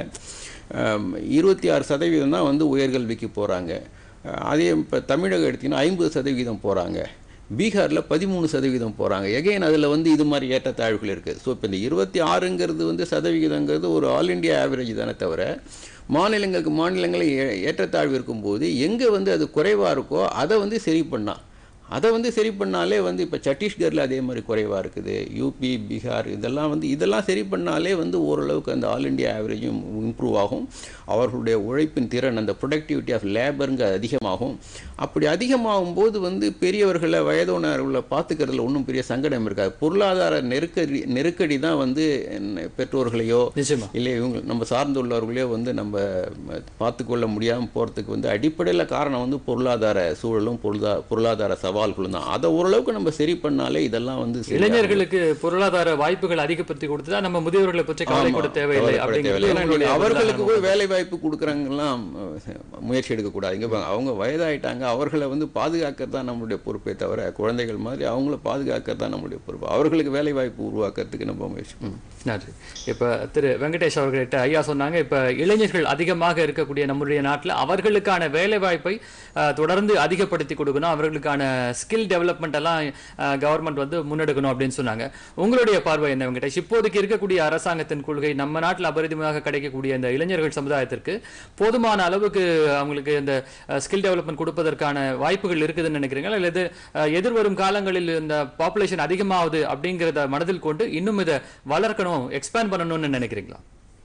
இருபத்தி ஆறு சதவீதம் தான் வந்து உயர்கல்விக்கு போகிறாங்க அதே இப்போ தமிழகம் எடுத்திங்கன்னா ஐம்பது சதவீதம் போகிறாங்க பீகாரில் பதிமூணு சதவீதம் போகிறாங்க எகைன் அதில் வந்து இது மாதிரி ஏற்றத்தாழ்வுகள் இருக்குது ஸோ இப்போ இந்த இருபத்தி ஆறுங்கிறது வந்து சதவிகிதங்கிறது ஒரு ஆல் இண்டியா ஆவரேஜ் தானே தவிர மாநிலங்களுக்கு மாநிலங்களில் ஏ- ஏற்றத்தாழ்வு இருக்கும்போது எங்கே வந்து அது குறைவாக இருக்கோ அதை வந்து சரி பண்ணா அதை வந்து சரி பண்ணாலே வந்து இப்போ சத்தீஸ்கரில் அதே மாதிரி குறைவாக இருக்குது யூபி பீகார் இதெல்லாம் வந்து இதெல்லாம் சரி பண்ணாலே வந்து ஓரளவுக்கு அந்த ஆல் இண்டியா ஆவரேஜும் இம்ப்ரூவ் ஆகும் அவர்களுடைய உழைப்பின் திறன் அந்த ப்ரொடக்டிவிட்டி ஆஃப் லேபருங்க அதிகமாகும் அப்படி அதிகமாகும் போது வந்து பெரியவர்களை வயதானவர்களை பார்த்துக்கிறதுல ஒன்றும் பெரிய சங்கடம் இருக்காது பொருளாதார நெருக்கடி நெருக்கடி தான் வந்து என்ன, பெற்றோர்களையோ நிச்சயமா இல்லை இவங்க நம்ம சார்ந்துள்ளவர்களே வந்து நம்ம பார்த்துக்கொள்ள முடியாமல் போகிறதுக்கு வந்து அடிப்படையில் காரணம் வந்து பொருளாதார சூழலும் பொருளா பொருளாதார சவால் சவால்களும் தான் அதை ஓரளவுக்கு நம்ம சரி பண்ணாலே இதெல்லாம் வந்து சரியாகும். இளைஞர்களுக்கு பொருளாதார வாய்ப்புகள் அதிகப்படுத்தி கொடுத்தா நம்ம முதியவர்களை பற்றி கவலை ஆமா, கூட தேவையில்லை கவலைப்பட அப்படிங்கிறது தேவையில்லை. ஏன்னா உங்களுடைய நீங்க அவர்களுக்கு ஒரு போய் வேலை வாய்ப்பு கொடுக்குறாங்கலாம் முயற்சி எடுக்கக்கூடாது இங்க பாருங்க, அவங்க வயதாயிட்டாங்க அவர்களை வந்து பாதுகாக்கிறது தான் நம்மளுடைய பொறுப்பே தவிர குழந்தைகள் மாதிரி அவங்கள பாதுகாக்கிறது தான் நம்மளுடைய பொறுப்பு அவர்களுக்கு வேலை வாய்ப்பு உருவாக்குறதுக்கு நம்ம முயற்சி பண்ணணும். நன்றி இப்ப திரு வெங்கடேஷ் அவர்கள்ட்ட ஐயா சொன்னாங்க இப்ப இளைஞர்கள் அதிகமாக இருக்கக்கூடிய நம்முடைய நாட்டுல அவர்களுக்கான வேலை வாய்ப்பை அஹ், தொடர்ந்து அதிகப்படுத்தி கொடுக்கணும் அவர்களுக்கான ஸ்கில் டெவலப்மெண்ட் எல்லாம் கவர்மெண்ட் வந்து முன்னெடுக்கணும் அப்படின்னு சொன்னாங்க உங்களுடைய பார்வை என்ன வெங்கடேஷ் இப்போதைக்கு இருக்கக்கூடிய அரசாங்கத்தின் கொள்கை நம்ம நாட்டில் அபரிதமாக கிடைக்கக்கூடிய இந்த இளைஞர்கள் சமுதாயத்திற்கு போதுமான அளவுக்கு அவங்களுக்கு இந்த ஸ்கில் டெவலப்மெண்ட் கொடுப்பதற்கான வாய்ப்புகள் இருக்குதுன்னு நினைக்கிறீங்களா அல்லது அஹ், எதிர்வரும் காலங்களில் இந்த பாப்புலேஷன் அதிகமாகுது அப்படிங்கிறத மனதில் கொண்டு இன்னும் இதை வளர்க்கணும் எக்ஸ்பேண்ட் பண்ணணும்னு நினைக்கிறீங்களா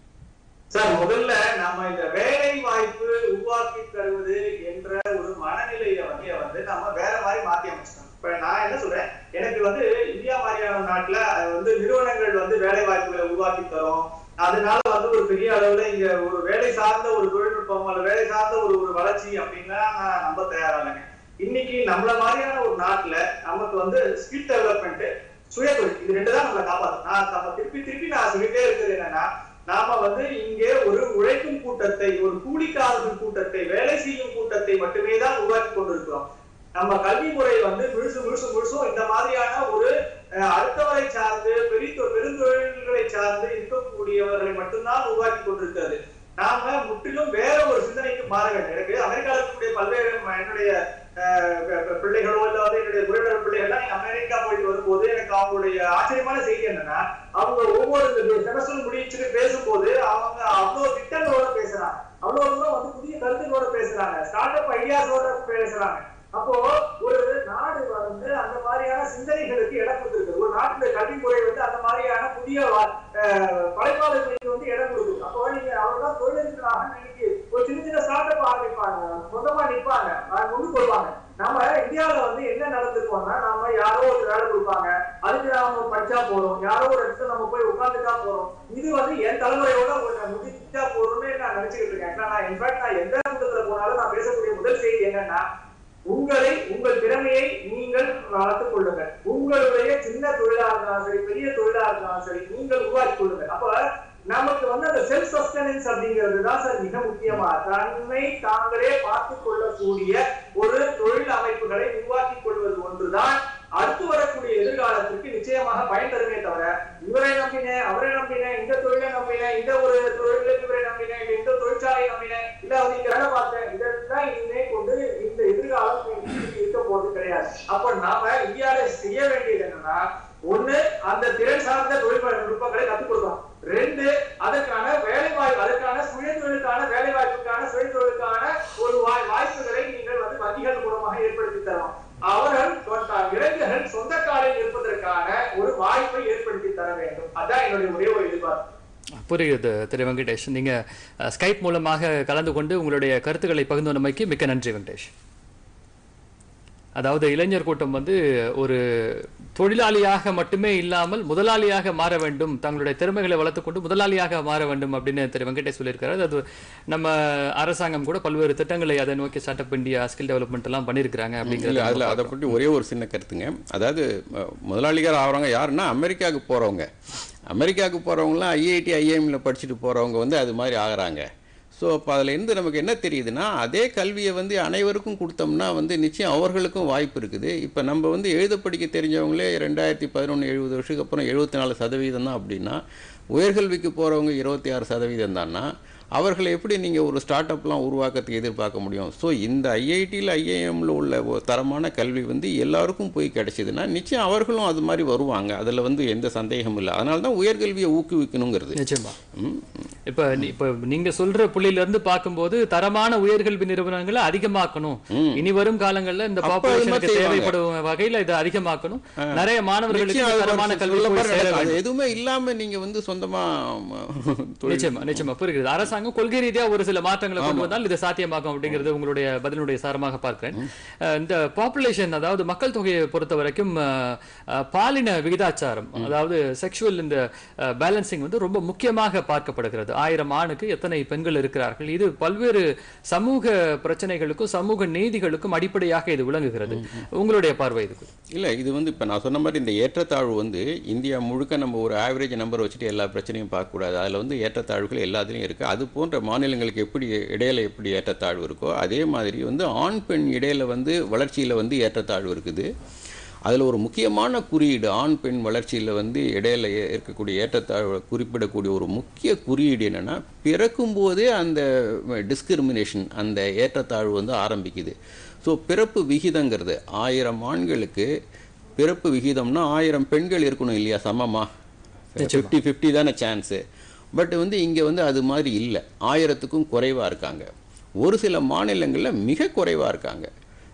சார் முதல்ல நம்ம இந்த வேலை வாய்ப்பு உருவாக்கி தருவது என்ற ஒரு மனநிலையை வந்து வந்து நம்ம வேற மாதிரி மாத்தி அமைச்சிட்டோம் இப்ப நான் என்ன சொல்றேன் எனக்கு வந்து இந்தியா மாதிரியான நாட்டுல அது வந்து நிறுவனங்கள் வந்து வேலை வாய்ப்புகளை உருவாக்கி தரும் அதனால வந்து ஒரு பெரிய அளவுல இங்க ஒரு வேலை சார்ந்த ஒரு தொழில்நுட்பம் அல்ல வேலை சார்ந்த ஒரு ஒரு வளர்ச்சி அப்படின்னா நான் நம்ப தயாரா இல்லைங்க இன்னைக்கு நம்மள மாதிரியான ஒரு நாட்டுல நமக்கு வந்து ஸ்கில் டெவலப்மெண்ட் சுயதொழில் இது ரெண்டு தான் நம்மளை காப்பாற்றும் நான் நம்ம திருப்பி திருப்பி நான் சொல்லிட்டே இருக்கிறது என்னன்னா நாம வந்து இங்கே ஒரு உழைக்கும் கூட்டத்தை ஒரு கூலிக்காரர்கள் கூட்டத்தை வேலை செய்யும் கூட்டத்தை மட்டுமே தான் உருவாக்கி கொண்டிருக்கிறோம் நம்ம கல்வி முறை வந்து முழுசு முழுசு முழுசும் இந்த மாதிரியான ஒரு அஹ், அடுத்தவரை சார்ந்து பெரிய தொ- பெருந்தொழில்களை சார்ந்து இருக்கக்கூடியவர்களை மட்டும்தான் உருவாக்கி கொண்டிருக்கிறது நாம முற்றிலும் வேற ஒரு சிந்தனைக்கு மாற வேண்டும் எனக்கு அமெரிக்காவில் இருக்கக்கூடிய பல்வேறு ம- என்னுடைய அஹ், ப- ப- பிள்ளைகளோ இல்ல வந்து என்னுடைய உறவினர் பிள்ளைகள்லாம் நீங்க அமெரிக்கா போயிட்டு வரும்போது எனக்கு அவங்களுடைய ஆச்சரியமான செய்தி என்னன்னா அவங்க ஒவ்வொரு செமஸ்டர் முடிச்சுட்டு பேசும்போது அவங்க அவ்வளவு திட்டங்களோட பேசுறாங்க அவ்வளவு தூரம் வந்து புதிய கருத்துக்களோட பேசுறாங்க ஸ்டார்ட் அப் ஐடியாஸோட பேசுறாங்க அப்போ ஒரு நாடு வந்து அந்த மாதிரியான சிந்தனைகளுக்கு இடம் கொடுத்திருக்கு ஒரு நாட்டுல கல்வி முறை வந்து அந்த மாதிரியான புதிய வா- அஹ், படைப்பாளர்களுக்கு வந்து இடம் கொடுக்குது அப்போ நீங்க அவர்தான் தொழிலதிபராக இன்னைக்கு ஒரு சின்ன சின்ன ஸ்டார்ட் அப் ஆரம்பிப்பாங்க சொந்தமா நிற்பாங்க முன்னுக்கு வருவாங்க நம்ம இந்தியாவுல வந்து என்ன நடந்திருக்கோம்னா நம்ம யாரோ ஒரு வேலை கொடுப்பாங்க அதுக்கு நாம படிச்சா போறோம் யாரோ ஒரு இடத்துல நம்ம போய் உட்கார்ந்துட்டா போறோம் இது வந்து என் தலைமுறையோட ஒரு முடிச்சா போறோம்னு நான் நினைச்சுக்கிட்டு இருக்கேன் ஏன்னா நான் இன்ஃபேக்ட் நான் எந்த கூட்டத்துல போனாலும் நான் பேசக்கூடிய முதல் செய்தி என்னன்னா உங்களை உங்கள் திறமையை நீங்கள் வளர்த்துக் கொள்ளுங்கள் உங்களுடைய சின்ன தொழிலா இருந்தாலும் சரி பெரிய தொழிலா இருந்தாலும் சரி நீங்கள் உருவாக்கி கொள்ளுங்கள் அப்ப நமக்கு வந்து அந்த செல்ஃப் சஸ்டெனன்ஸ் அப்படிங்கிறது தான் சார் மிக முக்கியமா தன்னை தாங்களே பார்த்துக் கொள்ளக்கூடிய ஒரு தொழில் அமைப்புகளை உருவாக்கி கொள்வது ஒன்றுதான் அடுத்து வரக்கூடிய எதிர்காலத்திற்கு நிச்சயமாக பயன் தருமே தவிர இவரை நம்பினேன் அவரை நம்பினேன் இந்த தொழிலை நம்பினேன் இந்த ஒரு தொழிலுக்கு இவரை நம்பினேன் இல்ல இந்த தொழிற்சாலையை நம்பினேன் இல்ல வந்து இங்க வேலை பார்த்தேன் இதெல்லாம் இனிமே கொண்டு இந்த எதிர்காலம் இருக்க போறது கிடையாது அப்ப நாம இந்தியாவில செய்ய வேண்டியது என்னன்னா ஒண்ணு அந்த திறன் சார்ந்த தொழில்நுட்பங்களை கத்துக் கொடுக்கணும் ரெண்டு அதற்கான வேலை வாய்ப்பு அதற்கான சுய தொழிலுக்கான வேலை வாய்ப்புக்கான சுய தொழிலுக்கான ஒரு வாய்- வாய்ப்புகளை நீங்கள் வந்து வங்கிகள் மூலமாக ஏற்படுத்தி தரணும் அவர்கள் சொந்த- இளைஞர்கள் சொந்த காலில் இருப்பதற்கான ஒரு வாய்ப்பை ஏற்படுத்தி தர வேண்டும் அதான் என்னுடைய ஒரே ஒரு எதிர்பார்ப்பு புரியுது திரு வெங்கடேஷ் நீங்க அஹ், ஸ்கைப் மூலமாக கலந்து கொண்டு உங்களுடைய கருத்துக்களை பகிர்ந்தமைக்கு மிக்க நன்றி வெங்கடேஷ் அதாவது இளைஞர் கூட்டம் வந்து ஒரு தொழிலாளியாக மட்டுமே இல்லாமல் முதலாளியாக மாற வேண்டும் தங்களுடைய திறமைகளை வளர்த்துக்கொண்டு முதலாளியாக மாற வேண்டும் அப்படின்னு திரு வெங்கடேஷ் சொல்லியிருக்காரு அது நம்ம அரசாங்கம் கூட பல்வேறு திட்டங்களை அதை நோக்கி start up India skill development எல்லாம் பண்ணியிருக்கிறாங்க இல்லை அப்படிங்கிறது அதில் அதை பற்றி ஒரே ஒரு சின்ன கருத்துங்க அதாவது அஹ், முதலாளிகள் ஆகிறவங்க யாருன்னா அமெரிக்காவுக்கு போகிறவங்க அமெரிக்காவுக்கு போகிறவங்களாம் ஐஐடி ஐஎம்ல படிச்சுட்டு போகிறவங்க வந்து அது மாதிரி ஆகுறாங்க ஸோ அப்போ அதில் இருந்து நமக்கு என்ன தெரியுதுன்னா அதே கல்வியை வந்து அனைவருக்கும் கொடுத்தோம்னா வந்து நிச்சயம் அவர்களுக்கும் வாய்ப்பு இருக்குது இப்போ நம்ம வந்து எழுத படிக்க தெரிஞ்சவங்களே ரெண்டாயிரத்தி பதினொன்று எழுபது வருஷத்துக்கு அப்புறம் எழுபத்தி நாலு சதவீதம் தான் அப்படின்னா உயர்கல்விக்கு போகிறவங்க இருபத்தி ஆறு சதவீதம் தான்னா அவர்களை எப்படி நீங்கள் ஒரு ஸ்டார்ட் அப்லாம் உருவாக்கத்துக்கு எதிர்பார்க்க முடியும் ஸோ இந்த ஐஐடியில் ஐஏஎம்ல உள்ள ஒரு தரமான கல்வி வந்து எல்லாருக்கும் போய் கிடைச்சதுன்னா நிச்சயம் அவர்களும் அது மாதிரி வருவாங்க அதில் வந்து எந்த சந்தேகமும் இல்லை அதனால தான் உயர்கல்வியை ஊக்குவிக்கணுங்கிறது நிச்சயமா ம், இப்ப நீ- இப்ப நீங்க சொல்ற புள்ளியில இருந்து பார்க்கும்போது தரமான உயர்கல்வி நிறுவனங்களை அதிகமாக்கணும் இனி வரும் காலங்கள்ல இந்த அப்ப அது பாப்புலேஷனுக்கு மாதிரி செய்வாங்க. தேவைப்படும் வகையில இதை அதிகமாக்கணும் நிறைய மாணவர்களுக்கு நிச்சயம் இந்த அது தரமான ஒரு கல்வி சொல்ல போய் பாரு சேர நடக்கும். வேண்டும் அது எதுவுமே இல்லாம நீங்க வந்து சொந்தமா ம, தொழில் நிச்சயமா நிச்சயமா புரிகிறது அரசாங்கம் கொள்கை ரீதியா ஒரு சில மாற்றங்களை கொண்டு வந்தால் இது சாத்தியமாகும் அப்படிங்கிறது உங்களுடைய பதிலுடைய சாரமாக பார்க்கிறேன் அஹ் இந்த பாப்புலேஷன் அதாவது மக்கள் தொகையை பொறுத்த வரைக்கும் அஹ், அஹ், பாலின விகிதாச்சாரம் அதாவது செக்ஷுவல் இந்த பேலன்சிங் வந்து ரொம்ப முக்கியமாக பார்க்கப்படுகிறது ஆயிரம் ஆணுக்கு எத்தனை பெண்கள் இருக்கிறார்கள் இது பல்வேறு சமூக பிரச்சனைகளுக்கும் சமூக நீதிகளுக்கும் அடிப்படையாக இது விளங்குகிறது உங்களுடைய பார்வை இதுக்கு இல்லை இது வந்து இப்போ நான் சொன்ன மாதிரி இந்த ஏற்றத்தாழ்வு வந்து இந்தியா முழுக்க நம்ம ஒரு ஆவரேஜ் நம்பர் வச்சுட்டு எல்லா பிரச்சனையும் பார்க்கக்கூடாது அதில் வந்து ஏற்றத்தாழ்வுகள் எல்லாத்துலேயும் இருக்குது அது போன்ற மாநிலங்களுக்கு எப்படி இடையில எப்படி ஏற்றத்தாழ்வு இருக்கோ அதே மாதிரி வந்து ஆண் பெண் இடையில வந்து வளர்ச்சியில் வந்து ஏற்றத்தாழ்வு இருக்குது அதில் ஒரு முக்கியமான குறியீடு ஆண் பெண் வளர்ச்சியில் வந்து இடையில ஏ- இருக்கக்கூடிய ஏற்றத்தாழ்வை குறிப்பிடக்கூடிய ஒரு முக்கிய குறியீடு என்னென்னா பிறக்கும்போதே அந்த டிஸ்கிரிமினேஷன் அந்த ஏற்றத்தாழ்வு வந்து ஆரம்பிக்குது ஸோ பிறப்பு விகிதங்கிறது ஆயிரம் ஆண்களுக்கு பிறப்பு விகிதம்னா ஆயிரம் பெண்கள் இருக்கணும் இல்லையா சமமா ஃபிஃப்டி ஃபிஃப்டி தானே சான்ஸு பட் வந்து இங்கே வந்து அது மாதிரி இல்லை ஆயிரத்துக்கும் குறைவாக இருக்காங்க ஒரு சில மாநிலங்களில் மிக குறைவாக இருக்காங்க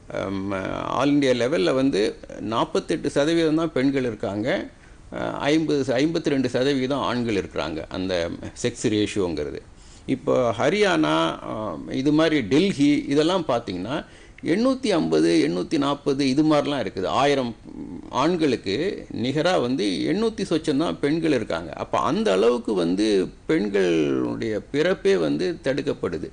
ஆல் இந்தியா லெவலில் வந்து நாற்பத்தெட்டு சதவீதம் தான் பெண்கள் இருக்காங்க ஐம்பது ஐம்பத்தி ரெண்டு சதவீதம் ஆண்கள் இருக்கிறாங்க அந்த செக்ஸ் ரேஷியோங்கிறது இப்போ ஹரியானா அஹ், இது மாதிரி டெல்லி இதெல்லாம் பார்த்தீங்கன்னா எண்ணூற்றி ஐம்பது எண்ணூற்றி நாற்பது இது மாதிரிலாம் இருக்குது ஆயிரம் ஆண்களுக்கு நிகராக வந்து எண்ணூற்றி சொச்சம் தான் பெண்கள் இருக்காங்க அப்போ அந்த அளவுக்கு வந்து பெண்களுடைய பிறப்பே வந்து தடுக்கப்படுது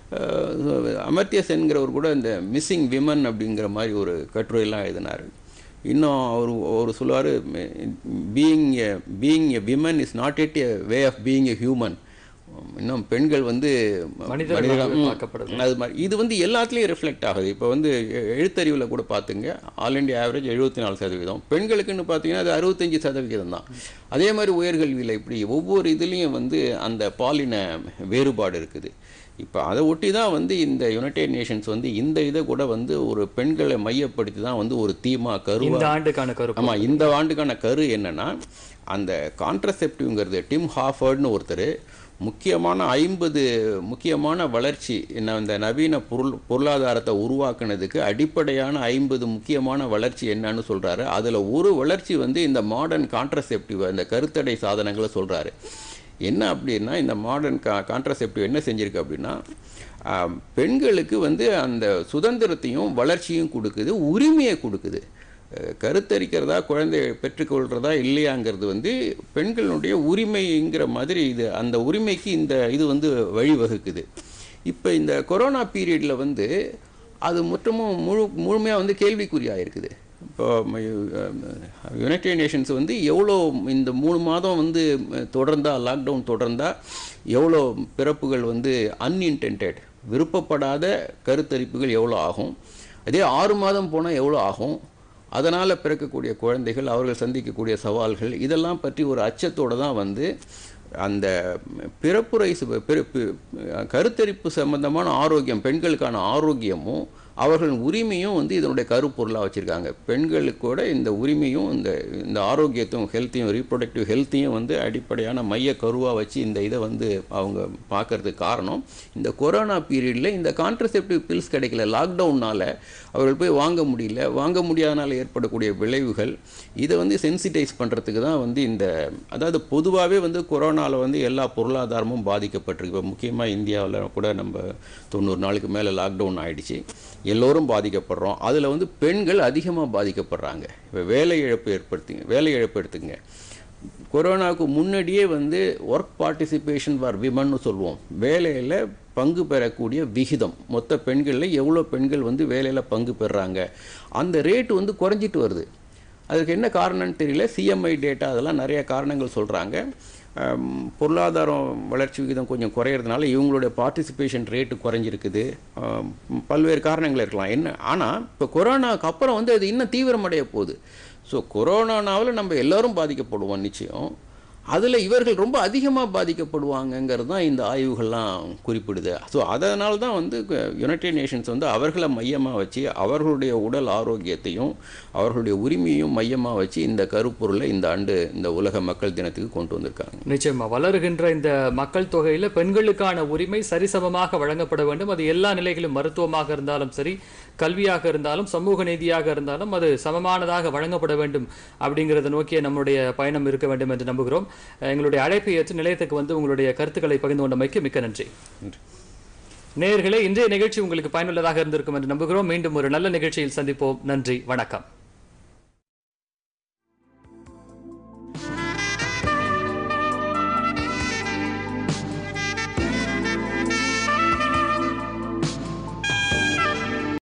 அஹ், அமர்த்திய சென்கிறவர் கூட இந்த மிஸ்ஸிங் விமன் அப்படிங்கிற மாதிரி ஒரு கட்டுரையெல்லாம் எழுதினார் இன்னும் அவர் ஒரு சொல்லுவார் being a being a women is not at a way of being a human இன்னும் பெண்கள் வந்து மனிதர்களாக மனிதர்கள், ம், பார்க்கப்படுது. அது மாதிரி இது வந்து எல்லாத்துலேயும் ரிஃப்ளெக்ட் ஆகுது இப்போ வந்து எ- எழுத்தறிவில் கூட பார்த்துங்க ஆல் இண்டியா ஆவரேஜ் எழுபத்தி நாலு சதவீதம் பெண்களுக்குன்னு பார்த்தீங்கன்னா அது அறுபத்தஞ்சு சதவிகிதம் தான் அதே மாதிரி உயர்கல்வியில் இப்படி ஒவ்வொரு இதுலேயும் வந்து அந்த பாலின வேறுபாடு இருக்குது இப்போ அதை ஒட்டி தான் வந்து இந்த யுனைடெட் நேஷன்ஸ் வந்து இந்த இதை கூட வந்து ஒரு பெண்களை மையப்படுத்தி தான் வந்து ஒரு தீமா கருவா இந்த ஆண்டுக்கான கருப்பு ஆமாம் இந்த ஆண்டுக்கான கரு என்னன்னா அந்த கான்ட்ரசெப்டிவ்ங்கிறது டிம் ஹாஃபர்ட்னு ஒருத்தர் முக்கியமான ஐம்பது முக்கியமான வளர்ச்சி என்ன இந்த நவீன பொருள் பொருளாதாரத்தை உருவாக்குனதுக்கு அடிப்படையான ஐம்பது முக்கியமான வளர்ச்சி என்னன்னு சொல்றாரு அதில் ஒரு வளர்ச்சி வந்து இந்த மாடர்ன் கான்ட்ரசெப்டிவ் இந்த கருத்தடை சாதனங்களை சொல்றாரு என்ன அப்படின்னா இந்த மாடர்ன் கா கான்ட்ரசெப்டிவ் என்ன செஞ்சிருக்கு அப்படின்னா ஆம், பெண்களுக்கு வந்து அந்த சுதந்திரத்தையும் வளர்ச்சியும் கொடுக்குது உரிமையை கொடுக்குது அஹ், கருத்தரிக்கிறதா குழந்தை பெற்றுக்கொள்கிறதா இல்லையாங்கிறது வந்து பெண்களுடைய உரிமைங்கிற மாதிரி இது அந்த உரிமைக்கு இந்த இது வந்து வழிவகுக்குது இப்போ இந்த கொரோனா பீரியடில் வந்து அது மொத்தமும் முழு முழுமையாக வந்து கேள்விக்குறியாக இருக்குது இப்போ யுனைடெட் நேஷன்ஸ் வந்து எவ்வளோ இந்த மூணு மாதம் வந்து தொடர்ந்தா லாக்டவுன் தொடர்ந்தா எவ்வளோ பிறப்புகள் வந்து அன்இன்டென்டட் விருப்பப்படாத கருத்தரிப்புகள் எவ்வளோ ஆகும் அதே ஆறு மாதம் போனால் எவ்வளோ ஆகும் அதனால் பிறக்கக்கூடிய குழந்தைகள் அவர்கள் சந்திக்கக்கூடிய சவால்கள் இதெல்லாம் பற்றி ஒரு அச்சத்தோடு தான் வந்து அந்த பிறப்புரை சு- பிறப்பு கருத்தரிப்பு சம்பந்தமான ஆரோக்கியம் பெண்களுக்கான ஆரோக்கியமும் அவர்களின் உரிமையும் வந்து இதனுடைய கருப்பொருளாக வச்சுருக்காங்க பெண்களுக்கு கூட இந்த உரிமையும் இந்த இந்த ஆரோக்கியத்தையும் ஹெல்த்தையும் ரீப்ரொடக்டிவ் ஹெல்த்தையும் வந்து அடிப்படையான மைய கருவாக வச்சு இந்த இதை வந்து அவங்க பார்க்கறதுக்கு காரணம் இந்த கொரோனா பீரியடில் இந்த கான்ட்ரசெப்டிவ் பில்ஸ் கிடைக்கல லாக்டவுனால் அவர்கள் போய் வாங்க முடியல வாங்க முடியாதனால ஏற்படக்கூடிய விளைவுகள் இதை வந்து சென்சிட்டைஸ் பண்ணுறதுக்கு தான் வந்து இந்த அதாவது பொதுவாகவே வந்து கொரோனாவில் வந்து எல்லா பொருளாதாரமும் பாதிக்கப்பட்டிருக்கு இப்போ முக்கியமாக இந்தியாவில் கூட நம்ம தொண்ணூறு நாளுக்கு மேலே லாக்டவுன் ஆயிடுச்சு எல்லோரும் பாதிக்கப்படுறோம் அதில் வந்து பெண்கள் அதிகமாக பாதிக்கப்படுறாங்க இப்போ வேலை இழப்பு ஏற்படுத்துங்க வேலை இழப்பு எடுத்துங்க கொரோனாவுக்கு முன்னாடியே வந்து ஒர்க் பார்ட்டிசிபேஷன் ஃபார் விமன்னு சொல்லுவோம் வேலையில் பங்கு பெறக்கூடிய விகிதம் மொத்த பெண்களில் எவ்வளோ பெண்கள் வந்து வேலையில் பங்கு பெறுறாங்க அந்த ரேட்டு வந்து குறைஞ்சிட்டு வருது அதுக்கு என்ன காரணம்னு தெரியல சிஎம்ஐ டேட்டா அதெல்லாம் நிறைய காரணங்கள் சொல்கிறாங்க பொருளாதாரம் வளர்ச்சி விகிதம் கொஞ்சம் குறையிறதுனால இவங்களுடைய பார்ட்டிசிபேஷன் ரேட்டு குறைஞ்சிருக்குது ஆம், பல்வேறு காரணங்கள் இருக்கலாம் என்ன ஆனால் இப்போ கொரோனாவுக்கு அப்புறம் வந்து அது இன்னும் தீவிரமடைய போகுது ஸோ கொரோனானாவில் நம்ம எல்லாரும் பாதிக்கப்படுவோம் நிச்சயம் அதில் இவர்கள் ரொம்ப அதிகமாக பாதிக்கப்படுவாங்கங்கிறது தான் இந்த ஆய்வுகள்லாம் குறிப்பிடுது ஸோ அதனால தான் வந்து யுனைடெட் நேஷன்ஸ் வந்து அவர்களை மையமாக வச்சு அவர்களுடைய உடல் ஆரோக்கியத்தையும் அவர்களுடைய உரிமையும் மையமாக வச்சு இந்த கருப்பொருளை இந்த ஆண்டு இந்த உலக மக்கள் தினத்துக்கு கொண்டு வந்திருக்காங்க நிச்சயமா வளருகின்ற இந்த மக்கள் தொகையில பெண்களுக்கான உரிமை சரிசமமாக வழங்கப்பட வேண்டும் அது எல்லா நிலைகளிலும் மருத்துவமாக இருந்தாலும் சரி கல்வியாக இருந்தாலும் சமூக நீதியாக இருந்தாலும் அது சமமானதாக வழங்கப்பட வேண்டும் அப்படிங்கிறத நோக்கிய நம்முடைய பயணம் இருக்க வேண்டும் என்று நம்புகிறோம் எங்களுடைய அழைப்பை ஏற்று நிலையத்துக்கு வந்து உங்களுடைய கருத்துக்களை பகிர்ந்து கொண்டமைக்கு மிக்க நன்றி நன்றி நேயர்களே இன்றைய நிகழ்ச்சி உங்களுக்கு பயனுள்ளதாக இருந்திருக்கும் என்று நம்புகிறோம் மீண்டும் ஒரு நல்ல நிகழ்ச்சியில் சந்திப்போம் நன்றி வணக்கம்